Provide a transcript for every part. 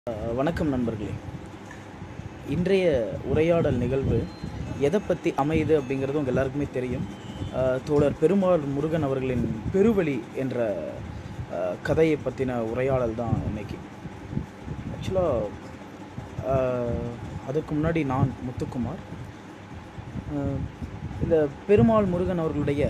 அஹ் வணக்கம் நண்பர்களே இன்றைய உரையாடல் நிகழ்வு எதை பற்றி அமையுது அப்படிங்கிறது உங்கள் எல்லாருக்குமே தெரியும் அஹ் தோழர் பெருமாள் முருகன் அவர்களின் பெருவழி என்ற அஹ், கதையை பற்றின உரையாடல் தான் இன்னைக்கு ஆக்சுவலாக அதுக்கு முன்னாடி நான் முத்துக்குமார் அஹ், இந்த பெருமாள் முருகன் அவர்களுடைய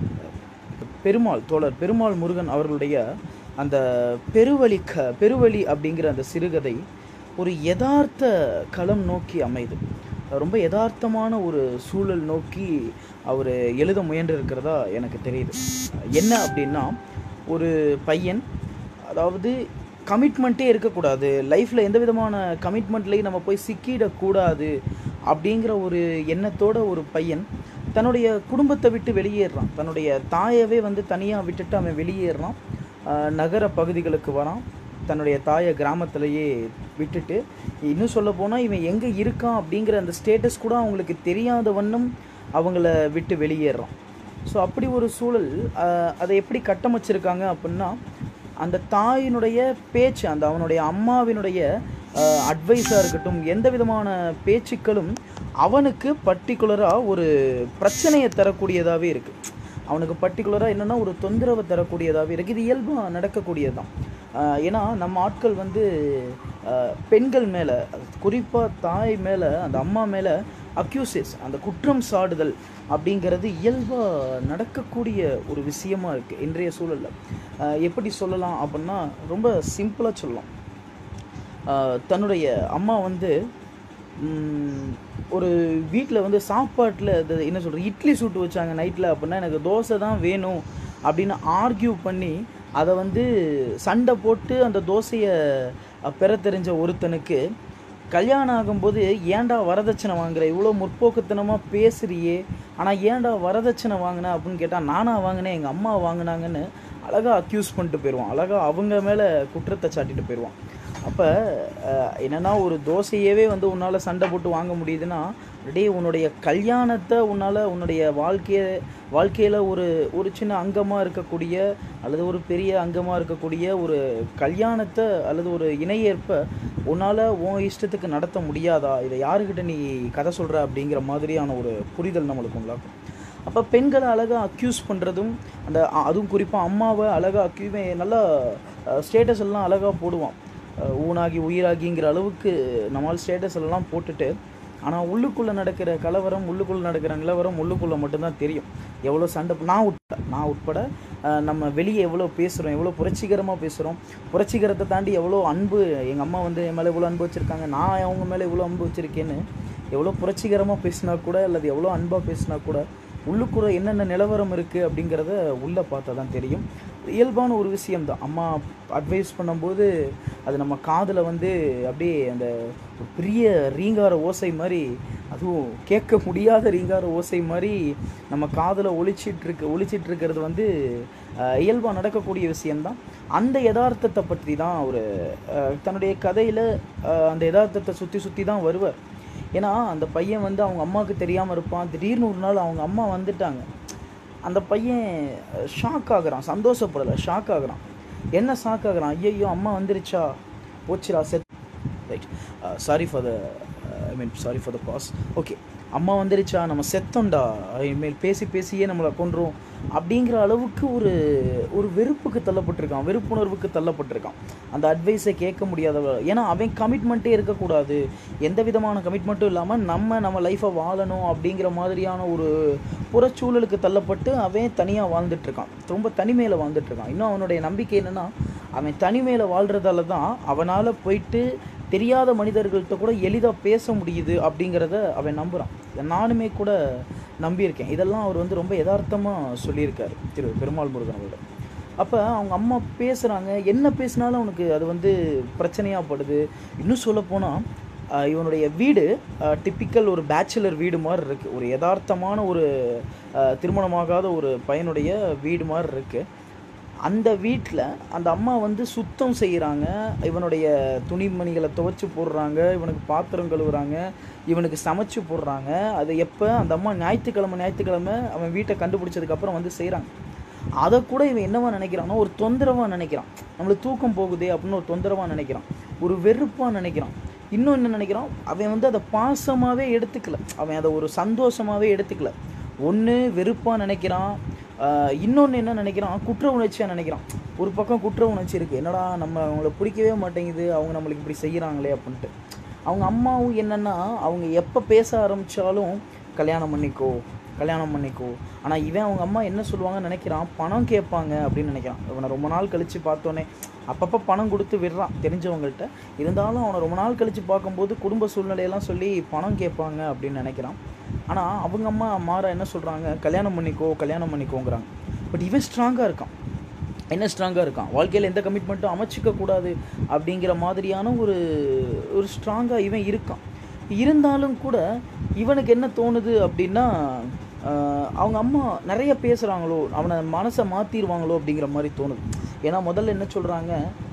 பெருமாள் தோழர் பெருமாள் முருகன் அவர்களுடைய அந்த பெருவழி க பெருவழி அப்படிங்கிற அந்த சிறுகதை ஒரு யதார்த்த களம் நோக்கி அமையுது ரொம்ப யதார்த்தமான ஒரு சூழல் நோக்கி அவர் எழுத முயன்றிருக்கிறதா எனக்கு தெரியுது என்ன அப்படின்னா ஒரு பையன் அதாவது கமிட்மெண்ட்டே இருக்கக்கூடாது லைஃப்பில் எந்த விதமான கமிட்மெண்ட்லேயும் நம்ம போய் சிக்கிடக்கூடாது அப்படிங்கிற ஒரு எண்ணத்தோட ஒரு பையன் தன்னுடைய குடும்பத்தை விட்டு வெளியேறான் தன்னுடைய தாயவே வந்து தனியாக விட்டுட்டு அவன் வெளியேறான் ஆஹ் நகர பகுதிகளுக்கு வரான் தன்னுடைய தாயை கிராமத்திலேயே விட்டுட்டு இன்னும் சொல்ல போனால் இவன் எங்கே இருக்கான் அப்படிங்கிற அந்த ஸ்டேட்டஸ் கூட அவங்களுக்கு தெரியாத வண்ணம் அவங்கள விட்டு வெளியேறான் ஸோ அப்படி ஒரு சூழல் ஆஹ் அதை எப்படி கட்டமைச்சிருக்காங்க அப்படின்னா அந்த தாயினுடைய பேச்சு அந்த அவனுடைய அம்மாவினுடைய அட்வைஸாக இருக்கட்டும் எந்த விதமான பேச்சுக்களும் அவனுக்கு பர்டிகுலராக ஒரு பிரச்சனையை தரக்கூடியதாகவே இருக்குது அவனுக்கு பர்டிகுலராக என்னென்னா ஒரு தொந்தரவை தரக்கூடியதாகவே இருக்குது இது இயல்பாக நடக்கக்கூடியது தான் ஏன்னா நம்ம ஆட்கள் வந்து ஆஹ் பெண்கள் மேலே குறிப்பாக தாய் மேலே அந்த அம்மா மேலே அக்யூசஸ் அந்த குற்றம் சாடுதல் அப்படிங்கிறது இயல்பாக நடக்கக்கூடிய ஒரு விஷயமா இருக்குது இன்றைய சூழலில் எப்படி சொல்லலாம் அப்படின்னா ரொம்ப சிம்பிளாக சொல்லலாம் ஆஹ் தன்னுடைய அம்மா வந்து ம், ஒரு வீட்டில் வந்து சாப்பாட்டில் அது என்ன சொல்கிறது இட்லி சுட்டு வச்சாங்க நைட்டில் அப்படின்னா எனக்கு தோசை தான் வேணும் அப்படின்னு ஆர்கியூ பண்ணி அதை வந்து சண்டை போட்டு அந்த தோசையை அஹ், பெற தெரிஞ்ச ஒருத்தனுக்கு கல்யாணம் ஆகும்போது ஏன்டா வரதட்சணை வாங்குற இவ்வளோ முற்போக்குத்தனமாக பேசுறியே ஆனால் ஏன்டா வரதட்சணை வாங்கின அப்படின்னு கேட்டால் நானா வாங்கினேன் எங்கள் அம்மா வாங்கினாங்கன்னு அழகாக அக்யூஸ் பண்ணிட்டு போயிடுவான் அழகாக அவங்க மேலே குற்றத்தை சாட்டிட்டு போயிடுவான் அப்போ என்னென்னா ஒரு தோசையவே வந்து உன்னால் சண்டை போட்டு வாங்க முடியுதுன்னா டேய் உன்னுடைய கல்யாணத்தை உன்னால் உன்னுடைய வாழ்க்கைய வாழ்க்கையில் ஒரு ஒரு சின்ன அங்கமாக இருக்கக்கூடிய அல்லது ஒரு பெரிய அங்கமாக இருக்கக்கூடிய ஒரு கல்யாணத்தை அல்லது ஒரு இணையேற்ப உன்னால் உன் இஷ்டத்துக்கு நடத்த முடியாதா இதை யாருக்கிட்ட நீ கதை சொல்கிற அப்படிங்கிற மாதிரியான ஒரு புரிதல் நம்மளுக்கு உண்டாக்கும் அப்போ பெண்களை அழகாக அக்யூஸ் பண்ணுறதும் அந்த அ- அதுவும் குறிப்பாக அம்மாவை அழகாக அக்யூ நல்லா ஸ்டேட்டஸ் எல்லாம் அழகாக போடுவான் அஹ் ஊனாகி உயிராகிங்கிற அளவுக்கு நம்மால் ஸ்டேட்டஸ் எல்லாம் போட்டுட்டு ஆனால் உள்ளுக்குள்ளே நடக்கிற கலவரம் உள்ளுக்குள்ளே நடக்கிற நிலவரம் உள்ளுக்குள்ளே மட்டும்தான் தெரியும் எவ்வளோ சண்டை நான் உட்பட நான் உட்பட அஹ் நம்ம வெளியே எவ்வளோ பேசுகிறோம் எவ்வளோ புரட்சிகரமாக பேசுகிறோம் புரட்சிகரத்தை தாண்டி எவ்வளோ அன்பு எங்கள் அம்மா வந்து என் மேலே இவ்வளோ அன்பு வச்சுருக்காங்க நான் அவங்க மேலே இவ்வளோ அன்பு வச்சுருக்கேன்னு எவ்வளோ புரட்சிகரமாக பேசினா கூட அல்லது எவ்வளோ அன்பாக பேசினா கூட உள்ளுக்குள்ள என்னென்ன நிலவரம் இருக்குது அப்படிங்கிறத உள்ளே பார்த்தா தான் தெரியும் இயல்பான ஒரு விஷயம்தான் அம்மா அட்வைஸ் பண்ணும்போது அது நம்ம காதில் வந்து அப்படியே அந்த ஒரு பெரிய ரீங்கார ஓசை மாதிரி அதுவும் கேட்க முடியாத ரீங்கார ஓசை மாதிரி நம்ம காதில் ஒழிச்சிட்டு இருக்கு ஒழிச்சிட்டு இருக்கிறது வந்து இயல்பாக நடக்கக்கூடிய விஷயம்தான் அந்த யதார்த்தத்தை பற்றி தான் ஒரு தன்னுடைய கதையில் அந்த யதார்த்தத்தை சுற்றி சுற்றி தான் வருவார் ஏன்னா அந்த பையன் வந்து அவங்க அம்மாவுக்கு தெரியாமல் இருப்பான் திடீர்னு ஒரு நாள் அவங்க அம்மா வந்துட்டாங்க அந்த பையன் ஷாக் ஆகுறான் சந்தோஷப்படலை ஷாக் ஆகுறான் என்ன ஷாக் ஆகுறான் ஐயோ அம்மா வந்துருச்சா போச்சுடா செத் right sorry for the I mean sorry for the boss okay அம்மா வந்துருச்சா நம்ம செத்தோண்டா இனிமேல் பேசி பேசியே நம்மளை கொன்றோம் அப்படிங்கிற அளவுக்கு ஒரு ஒரு வெறுப்புக்கு தள்ளப்பட்டிருக்கான் வெறுப்புணர்வுக்கு தள்ளப்பட்டிருக்கான் அந்த அட்வைஸை கேட்க முடியாதவ ஏன்னா அவன் கமிட்மெண்ட்டே இருக்கக்கூடாது எந்த விதமான கமிட்மெண்ட்டும் இல்லாமல் நம்ம நம்ம லைஃப்பை வாழணும் அப்படிங்கிற மாதிரியான ஒரு புறச்சூழலுக்கு தள்ளப்பட்டு அவன் தனியாக வாழ்ந்துட்டுருக்கான் ரொம்ப தனிமையில் வாழ்ந்துட்டுருக்கான் இன்னும் அவனுடைய நம்பிக்கை என்னென்னா அவன் தனிமையில் வாழ்கிறதால தான் அவனால் போயிட்டு தெரியாத மனிதர்கள்ட்ட கூட எளிதாக பேச முடியுது அப்படிங்கிறத அவன் நம்புகிறான் இதை நானுமே கூட நம்பியிருக்கேன் இதெல்லாம் அவர் வந்து ரொம்ப யதார்த்தமாக சொல்லியிருக்காரு திரு பெருமாள் முருகன் அவர்கள் அப்போ அவங்க அம்மா பேசுகிறாங்க என்ன பேசினாலும் அவனுக்கு அது வந்து பிரச்சனையாக படுது இன்னும் சொல்லப்போனால் ஆஹ் இவனுடைய வீடு டிப்பிக்கல் ஒரு பேச்சுலர் வீடு மாதிரி இருக்குது ஒரு யதார்த்தமான ஒரு ஆஹ் திருமணமாகாத ஒரு பையனுடைய வீடு மாதிரி இருக்குது அந்த வீட்டில் அந்த அம்மா வந்து சுத்தம் செய்கிறாங்க இவனுடைய துணிமணிகளை துவைச்சு போடுறாங்க இவனுக்கு பாத்திரம் கழுவுறாங்க இவனுக்கு சமைச்சு போடுறாங்க அது எப்போ அந்த அம்மா ஞாயிற்றுக்கிழமை ஞாயிற்றுக்கிழமை அவன் வீட்டை கண்டுபிடிச்சதுக்கப்புறம் வந்து செய்கிறாங்க அதை கூட இவன் என்னவா நினைக்கிறான்னா ஒரு தொந்தரவாக நினைக்கிறான் நம்மளுக்கு தூக்கம் போகுதே அப்படின்னு ஒரு தொந்தரவாக நினைக்கிறான் ஒரு வெறுப்பாக நினைக்கிறான் இன்னும் என்ன நினைக்கிறான் அவன் வந்து அதை பாசமாகவே எடுத்துக்கல அவன் அதை ஒரு சந்தோஷமாகவே எடுத்துக்கல ஒன்று வெறுப்பாக நினைக்கிறான் இன்னொன்று என்ன நினைக்கிறான் குற்ற உணர்ச்சியாக நினைக்கிறான் ஒரு பக்கம் குற்ற உணர்ச்சி இருக்குது என்னடா நம்ம அவங்கள பிடிக்கவே மாட்டேங்குது அவங்க நம்மளுக்கு இப்படி செய்கிறாங்களே அப்படின்ட்டு அவங்க அம்மாவும் என்னென்னா அவங்க எப்போ பேச ஆரம்பித்தாலும் கல்யாணம் பண்ணிக்கோ கல்யாணம் பண்ணிக்கோ ஆனால் இவன் அவங்க அம்மா என்ன சொல்லுவாங்கன்னு நினைக்கிறான் பணம் கேட்பாங்க அப்படின்னு நினைக்கிறான் இவனை ரொம்ப நாள் கழித்து பார்த்தோன்னே அப்பப்போ பணம் கொடுத்து விடுறான் தெரிஞ்சவங்கள்ட்ட இருந்தாலும் அவனை ரொம்ப நாள் கழித்து பார்க்கும்போது குடும்ப சூழ்நிலையெல்லாம் சொல்லி பணம் கேட்பாங்க அப்படின்னு நினைக்கிறான் ஆனால் அவங்க அம்மா மாற என்ன சொல்கிறாங்க கல்யாணம் பண்ணிக்கோ கல்யாணம் பண்ணிக்கோங்கிறாங்க பட் இவன் ஸ்ட்ராங்காக இருக்கான் என்ன ஸ்ட்ராங்காக இருக்கான் வாழ்க்கையில் எந்த கமிட்மெண்ட்டும் அமைச்சிக்க கூடாது அப்படிங்கிற மாதிரியான ஒரு ஒரு ஸ்ட்ராங்காக இவன் இருக்கான் இருந்தாலும் கூட இவனுக்கு என்ன தோணுது அப்படின்னா ஆஹ், அவங்க அம்மா நிறைய பேசுகிறாங்களோ அவனை மனசை மாற்றிடுவாங்களோ அப்படிங்கிற மாதிரி தோணுது ஏன்னா முதல்ல என்ன சொல்கிறாங்க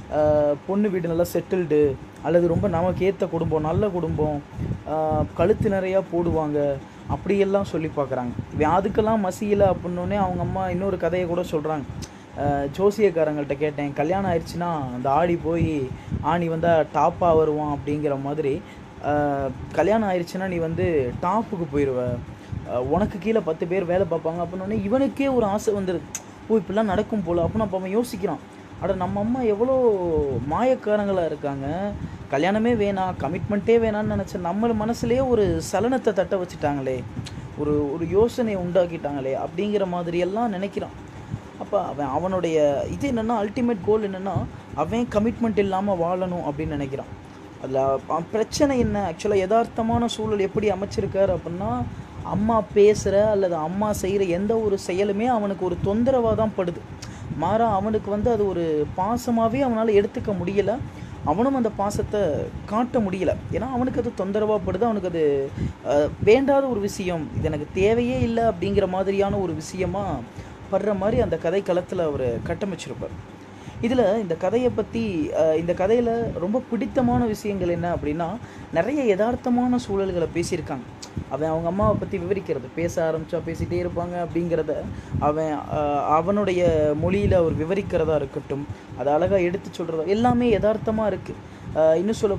பொண்ணு வீடு நல்லா செட்டில்டு அல்லது ரொம்ப நமக்கு ஏற்ற குடும்பம் நல்ல குடும்பம் ஆஹ், கழுத்து நிறையா போடுவாங்க அப்படியெல்லாம் சொல்லி பார்க்குறாங்க இவன் அதுக்கெல்லாம் மசியலை அப்படின்னோடனே அவங்க அம்மா இன்னொரு கதையை கூட சொல்கிறாங்க ஜோசியக்காரங்கள்ட்ட கேட்டேன் கல்யாணம் ஆயிடுச்சுன்னா அந்த ஆடி போய் ஆணி வந்தால் டாப்பாக வருவான் அப்படிங்கிற மாதிரி ஆஹ், கல்யாணம் ஆயிடுச்சுன்னா நீ வந்து டாப்புக்கு போயிடுவ ஆஹ், உனக்கு கீழே பத்து பேர் வேலை பார்ப்பாங்க அப்படின்னோடனே இவனுக்கே ஒரு ஆசை வந்துடுது ஓ இப்படிலாம் நடக்கும் போல் அப்படின்னு அப்போ அவன் யோசிக்கிறான் அட நம்ம அம்மா எவ்வளோ மாயக்காரங்களாக இருக்காங்க கல்யாணமே வேணாம் கமிட்மெண்ட்டே வேணாம்னு நினச்ச நம்ம மனசுலேயே ஒரு சலனத்தை தட்ட வச்சுட்டாங்களே ஒரு ஒரு யோசனையை உண்டாக்கிட்டாங்களே அப்படிங்கிற மாதிரியெல்லாம் நினைக்கிறான் அப்போ அவன் அவனுடைய இது என்னென்னா அல்டிமேட் கோல் என்னென்னா அவன் கமிட்மெண்ட் இல்லாமல் வாழணும் அப்படின்னு நினைக்கிறான் அதில் பிரச்சனை என்ன ஆக்சுவலாக யதார்த்தமான சூழல் எப்படி அமைச்சிருக்காரு அப்படின்னா அம்மா பேசுகிற அல்லது அம்மா செய்கிற எந்த ஒரு செயலுமே அவனுக்கு ஒரு தொந்தரவாக தான் படுது மாறா அவனுக்கு வந்து அது ஒரு பாசமாகவே அவனால் எடுத்துக்க முடியலை அவனும் அந்த பாசத்தை காட்ட முடியல ஏன்னா அவனுக்கு அது தொந்தரவாக படுது அவனுக்கு அது அஹ், வேண்டாத ஒரு விஷயம் இது எனக்கு தேவையே இல்லை அப்படிங்கிற மாதிரியான ஒரு விஷயமா படுற மாதிரி அந்த கதை களத்தில் அவர் கட்டமைச்சிருப்பார் இதில் இந்த கதையை பற்றி இந்த கதையில் ரொம்ப பிடித்தமான விஷயங்கள் என்ன அப்படின்னா நிறைய யதார்த்தமான சூழல்களை பேசியிருக்காங்க அவன் அவங்க அம்மாவை பற்றி விவரிக்கிறது பேச ஆரம்பித்தா பேசிகிட்டே இருப்பாங்க அப்படிங்கிறத அவன் அஹ், அவனுடைய மொழியில் அவர் விவரிக்கிறதா இருக்கட்டும் அதை அழகாக எடுத்து சொல்கிறதா எல்லாமே யதார்த்தமாக இருக்குது இன்னும் சொல்ல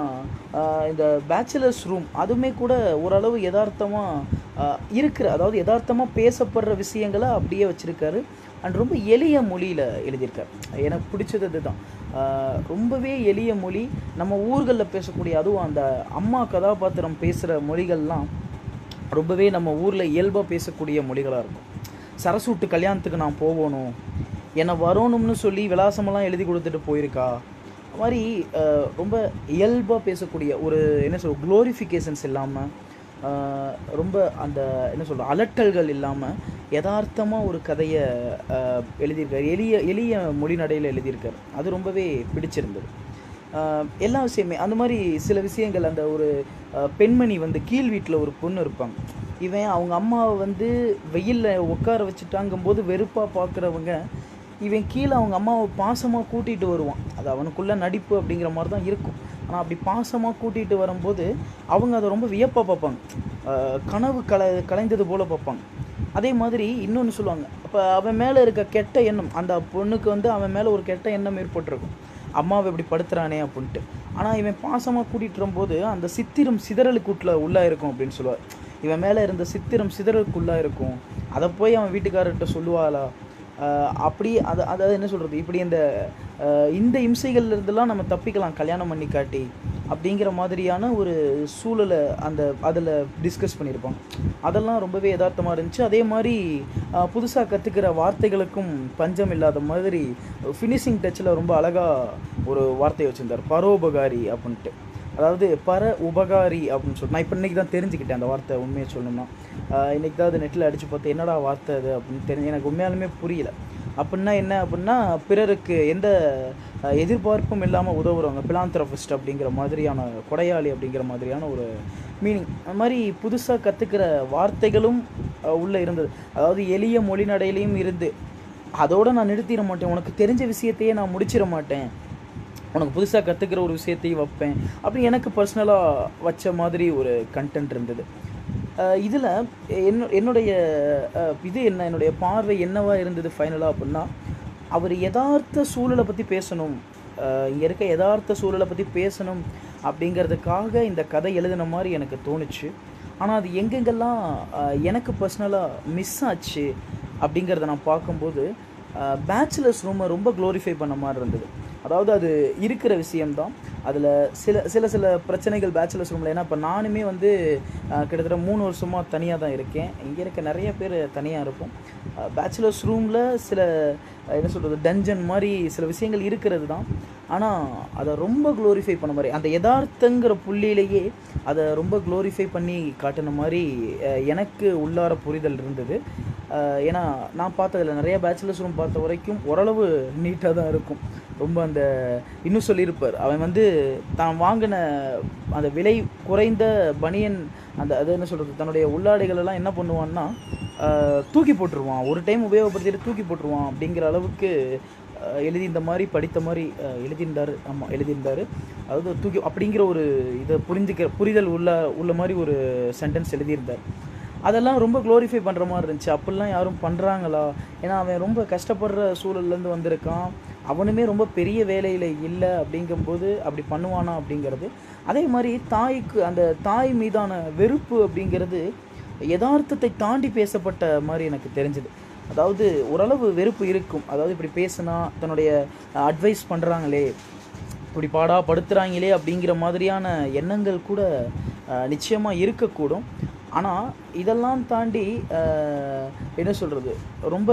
போனால் இந்த பேச்சுலர்ஸ் ரூம் அதுவுமே கூட ஓரளவு யதார்த்தமாக இருக்கிற அதாவது யதார்த்தமாக பேசப்படுற விஷயங்களை அப்படியே வச்சுருக்காரு அண்ட் ரொம்ப எளிய மொழியில் எழுதியிருக்கார் எனக்கு பிடிச்சது அதுதான் ஆஹ் ரொம்பவே எளிய மொழி நம்ம ஊர்களில் பேசக்கூடிய அதுவும் அந்த அம்மா கதாபாத்திரம் பேசுகிற மொழிகள்லாம் ரொம்பவே நம்ம ஊரில் இயல்பாக பேசக்கூடிய மொழிகளாக இருக்கும் சரசூட்டு கல்யாணத்துக்கு நான் போகணும் என்னை வரணும்னு சொல்லி விலாசமெல்லாம் எழுதி கொடுத்துட்டு போயிருக்கா அது மாதிரி ஆஹ் ரொம்ப இயல்பாக பேசக்கூடிய ஒரு என்ன சொல் க்ளோரிஃபிகேஷன்ஸ் இல்லாமல் ஆஹ் ரொம்ப அந்த என்ன சொல்ற அலட்டல்கள் இல்லாமல் யதார்த்தமாக ஒரு கதையை ஆஹ் எழுதியிருக்காரு எளிய எளிய மொழி நடையில் எழுதியிருக்காரு அது ரொம்பவே பிடிச்சிருந்தது ஆஹ் எல்லா விஷயமே அந்த மாதிரி சில விஷயங்கள் அந்த ஒரு ஆஹ் பெண்மணி வந்து கீழ் வீட்டில் ஒரு பொண்ணு இருப்பாங்க இவன் அவங்க அம்மாவை வந்து வெயிலில் உட்கார வச்சுட்டாங்கும்போது வெறுப்பாக பார்க்குறவங்க இவன் கீழே அவங்க அம்மாவை பாசமாக கூட்டிகிட்டு வருவான் அது அவனுக்குள்ள நடிப்பு அப்படிங்கிற மாதிரி தான் இருக்கும் ஆனால் அப்படி பாசமாக கூட்டிகிட்டு வரும்போது அவங்க அதை ரொம்ப வியப்பாக பார்ப்பாங்க ஆஹ் கனவு கலை கலைந்தது போல் பார்ப்பாங்க அதே மாதிரி இன்னொன்று சொல்லுவாங்க அப்போ அவன் மேலே இருக்க கெட்ட எண்ணம் அந்த பொண்ணுக்கு வந்து அவன் மேலே ஒரு கெட்ட எண்ணம் ஏற்பட்டிருக்கும் அம்மாவை இப்படி படுத்துறானே அப்படின்ட்டு ஆனால் இவன் பாசமாக கூட்டிகிட்டு வரும்போது அந்த சித்திரம் சிதறலுக்குள்ள உள்ளே இருக்கும் அப்படின்னு சொல்லுவார் இவன் மேலே இருந்த சித்திரம் சிதறலுக்குள்ளே இருக்கும் அதை போய் அவன் வீட்டுக்காரர்கிட்ட சொல்லுவாளா ஆஹ் அப்படி அதை அதாவது என்ன சொல்கிறது இப்படி இந்த ஆஹ் இந்த இம்சைகள்ல இருந்தெல்லாம் நம்ம தப்பிக்கலாம் கல்யாணம் பண்ணி காட்டி அப்படிங்கிற மாதிரியான ஒரு சூழலை அந்த அதில் டிஸ்கஸ் பண்ணியிருப்பாங்க அதெல்லாம் ரொம்பவே யதார்த்தமாக இருந்துச்சு அதே மாதிரி புதுசாக கற்றுக்கிற வார்த்தைகளுக்கும் பஞ்சம் இல்லாத மாதிரி ஃபினிஷிங் டச்சில் ரொம்ப அழகாக ஒரு வார்த்தையை வச்சுருந்தார் பரோபகாரி அப்படின்ட்டு அதாவது பர உபகாரி அப்படின்னு சொல்லி நான் இப்போ இன்றைக்கி தான் தெரிஞ்சுக்கிட்டேன் அந்த வார்த்தை உண்மையை சொல்லணும்னா ஆஹ் இன்னைக்கு தான் அது நெட்டில் அடித்து பார்த்து என்னடா வார்த்தை அது அப்படின்னு தெரிஞ்சு எனக்கு உண்மையாலுமே புரியல அப்படின்னா என்ன அப்படின்னா பிறருக்கு எந்த அஹ், எதிர்பார்ப்பும் இல்லாமல் உதவுறவங்க பிலாந்திரபிஸ்ட் அப்படிங்கிற மாதிரியான கொடையாளி அப்படிங்கிற மாதிரியான ஒரு மீனிங் அந்த மாதிரி புதுசாக கற்றுக்கிற வார்த்தைகளும் அஹ், உள்ளே இருந்தது அதாவது எளிய மொழி நடையிலையும் இருந்து அதோட நான் நிறுத்திட மாட்டேன் உனக்கு தெரிஞ்ச விஷயத்தையே நான் முடிச்சிட மாட்டேன் உனக்கு புதுசாக கற்றுக்கிற ஒரு விஷயத்தையும் வைப்பேன் அப்படி எனக்கு பர்சனலாக வச்ச மாதிரி ஒரு கண்டென்ட் இருந்தது இதில் என்ன என்னுடைய அஹ், இது என்ன என்னுடைய பார்வை என்னவா இருந்தது ஃபைனலாக அப்படின்னா அவர் யதார்த்த சூழலை பற்றி பேசணும் இங்கே இருக்க யதார்த்த சூழலை பற்றி பேசணும் அப்படிங்கிறதுக்காக இந்த கதை எழுதின மாதிரி எனக்கு தோணுச்சு ஆனால் அது எங்கெங்கெல்லாம் அஹ், எனக்கு பர்சனலாக மிஸ் ஆச்சு அப்படிங்கிறத நான் பார்க்கும்போது பேச்சுலர்ஸ் ரூமை ரொம்ப க்ளோரிஃபை பண்ண மாதிரி இருந்தது அதாவது அது இருக்கிற விஷயம்தான் அதில் சில சில சில பிரச்சனைகள் பேச்சுலர்ஸ் ரூமில் ஏன்னா இப்போ நானுமே வந்து அஹ், கிட்டத்தட்ட மூணு வருஷமாக தனியாக தான் இருக்கேன் இங்கே இருக்க நிறைய பேர் தனியாக இருப்போம் பேச்சுலர்ஸ் ரூமில் சில அஹ், என்ன சொல்கிறது டஞ்சன் மாதிரி சில விஷயங்கள் இருக்கிறது தான் ஆனால் அதை ரொம்ப க்ளோரிஃபை பண்ண மாதிரி அந்த யதார்த்தங்கிற புள்ளியிலேயே அதை ரொம்ப க்ளோரிஃபை பண்ணி காட்டின மாதிரி அஹ், எனக்கு உள்ளார புரிதல் இருந்தது அஹ், ஏன்னா நான் பார்த்ததில்ல நிறைய பேச்சுலர்ஸ் ரூம் பார்த்த வரைக்கும் ஓரளவு நீட்டாக தான் இருக்கும் ரொம்ப அந்த இன்னும் சொல்லியிருப்பார் அவன் வந்து தான் வாங்கின அந்த விலை குறைந்த பனியன் அந்த அது என்ன சொல்கிறது தன்னுடைய உள்ளாடைகள் எல்லாம் என்ன பண்ணுவான்னா அஹ், தூக்கி போட்டுருவான் ஒரு டைம் உபயோகப்படுத்திட்டு தூக்கி போட்டுருவான் அப்படிங்கிற அளவுக்கு அஹ், எழுதி இந்த மாதிரி படித்த மாதிரி அஹ், எழுதியிருந்தார் ஆமாம் எழுதியிருந்தார் அதாவது தூக்கி அப்படிங்கிற ஒரு இதை புரிஞ்சுக்க புரிதல் உள்ள உள்ள மாதிரி ஒரு சென்டென்ஸ் எழுதியிருந்தார் அதெல்லாம் ரொம்ப க்ளோரிஃபை பண்ணுற மாதிரி இருந்துச்சு அப்படிலாம் யாரும் பண்ணுறாங்களா ஏன்னா அவன் ரொம்ப கஷ்டப்படுற சூழல்லேருந்து வந்திருக்கான் அவனுமே ரொம்ப பெரிய வேலையில் இல்லை அப்படிங்கும்போது அப்படி பண்ணுவானா அப்படிங்கிறது அதே மாதிரி தாய்க்கு அந்த தாய் மீதான வெறுப்பு அப்படிங்கிறது யதார்த்தத்தை தாண்டி பேசப்பட்ட மாதிரி எனக்கு தெரிஞ்சுது அதாவது ஓரளவு வெறுப்பு இருக்கும் அதாவது இப்படி பேசுனா தன்னுடைய அட்வைஸ் பண்ணுறாங்களே இப்படி பாடா படுத்துகிறாங்களே அப்படிங்கிற மாதிரியான எண்ணங்கள் கூட நிச்சயமாக இருக்கக்கூடும் ஆனால் இதெல்லாம் தாண்டி அஹ், என்ன சொல்கிறது ரொம்ப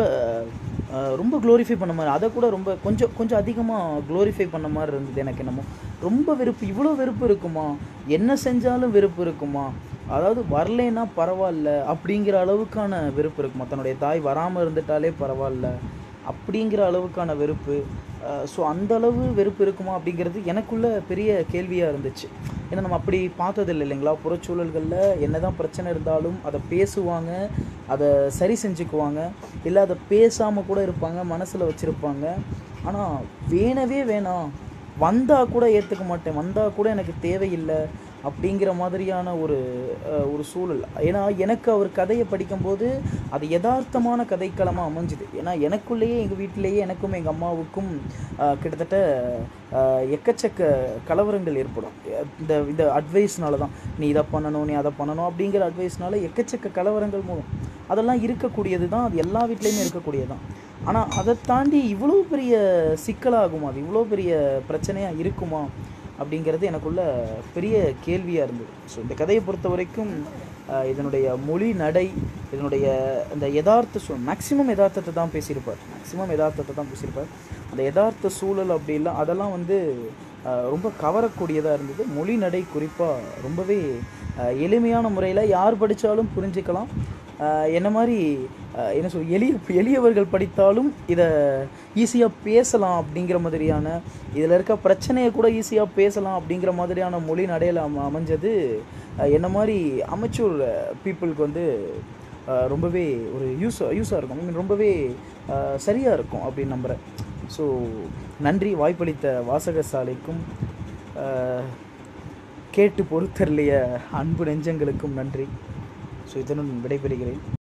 அஹ், ரொம்ப க்ளோரிஃபை பண்ண மாதிரி அதை கூட ரொம்ப கொஞ்சம் கொஞ்சம் அதிகமாக க்ளோரிஃபை பண்ண மாதிரி இருந்தது எனக்கு என்னமோ ரொம்ப வெறுப்பு இவ்வளோ வெறுப்பு இருக்குமா என்ன செஞ்சாலும் வெறுப்பு இருக்குமா அதாவது வரலைன்னா பரவாயில்ல அப்படிங்கிற அளவுக்கான வெறுப்பு இருக்குமா தன்னுடைய தாய் வராமல் இருந்துட்டாலே பரவாயில்ல அப்படிங்கிற அளவுக்கான வெறுப்பு ஸோ அந்த அளவு வெறுப்பு இருக்குமா அப்படிங்கிறது எனக்குள்ள பெரிய கேள்வியாக இருந்துச்சு ஏன்னா நம்ம அப்படி பார்த்ததில்லை இல்லைங்களா புறச்சூழல்களில் என்னதான் பிரச்சனை இருந்தாலும் அதை பேசுவாங்க அதை சரி செஞ்சுக்குவாங்க இல்லை அதை பேசாமல் கூட இருப்பாங்க மனசில் வச்சுருப்பாங்க ஆனால் வேணவே வேணாம் வந்தால் கூட ஏற்றுக்க மாட்டேன் வந்தால் கூட எனக்கு தேவையில்லை அப்படிங்கிற மாதிரியான ஒரு அஹ், ஒரு சூழல் ஏன்னா எனக்கு அவர் கதையை படிக்கும்போது அது யதார்த்தமான கதைக்களமாக அமைஞ்சுது ஏன்னா எனக்குள்ளேயே எங்கள் வீட்டிலேயே எனக்கும் எங்கள் அம்மாவுக்கும் அஹ், கிட்டத்தட்ட அஹ், எக்கச்சக்க கலவரங்கள் ஏற்படும் அஹ், இந்த இந்த அட்வைஸ்னால தான் நீ இதை பண்ணணும் நீ அதை பண்ணணும் அப்படிங்கிற அட்வைஸ்னால எக்கச்சக்க கலவரங்கள் மூலம் அதெல்லாம் இருக்கக்கூடியது தான் அது எல்லா வீட்லேயுமே இருக்கக்கூடியது தான் ஆனால் அதை தாண்டி இவ்வளோ பெரிய சிக்கலாகுமா அது இவ்வளோ பெரிய பிரச்சனையாக இருக்குமா அப்படிங்கிறது எனக்குள்ள பெரிய கேள்வியாக இருந்தது ஸோ இந்த கதையை பொறுத்த வரைக்கும் அஹ், இதனுடைய மொழி நடை இதனுடைய இந்த யதார்த்த சூழ் மேக்ஸிமம் யதார்த்தத்தை தான் பேசியிருப்பார் மேக்ஸிமம் யதார்த்தத்தை தான் பேசியிருப்பார் அந்த யதார்த்த சூழல் அப்படிலாம் அதெல்லாம் வந்து அஹ், ரொம்ப கவரக்கூடியதாக இருந்தது மொழி நடை குறிப்பாக ரொம்பவே அஹ், எளிமையான முறையில் யார் படித்தாலும் புரிஞ்சுக்கலாம் அஹ், என்ன மாதிரி அஹ், என்ன சொல் எளிய எளியவர்கள் படித்தாலும் இதை ஈஸியாக பேசலாம் அப்படிங்கிற மாதிரியான இதில் இருக்க பிரச்சனையை கூட ஈஸியாக பேசலாம் அப்படிங்கிற மாதிரியான மொழி நடையில் அம அமைஞ்சது அஹ், என்ன மாதிரி அமைச்சூர் பீப்புளுக்கு வந்து அஹ், ரொம்பவே ஒரு யூஸ் யூஸாக இருக்கும் I mean, ரொம்பவே சரியாக இருக்கும் அப்படின்னு நம்புகிறேன் ஸோ நன்றி வாய்ப்பளித்த வாசகசாலைக்கும் அஹ், கேட்டு பொறுத்தருளிய அன்பு நெஞ்சங்களுக்கும் நன்றி ஸோ இதனுடன் விடைபெறுகிறேன்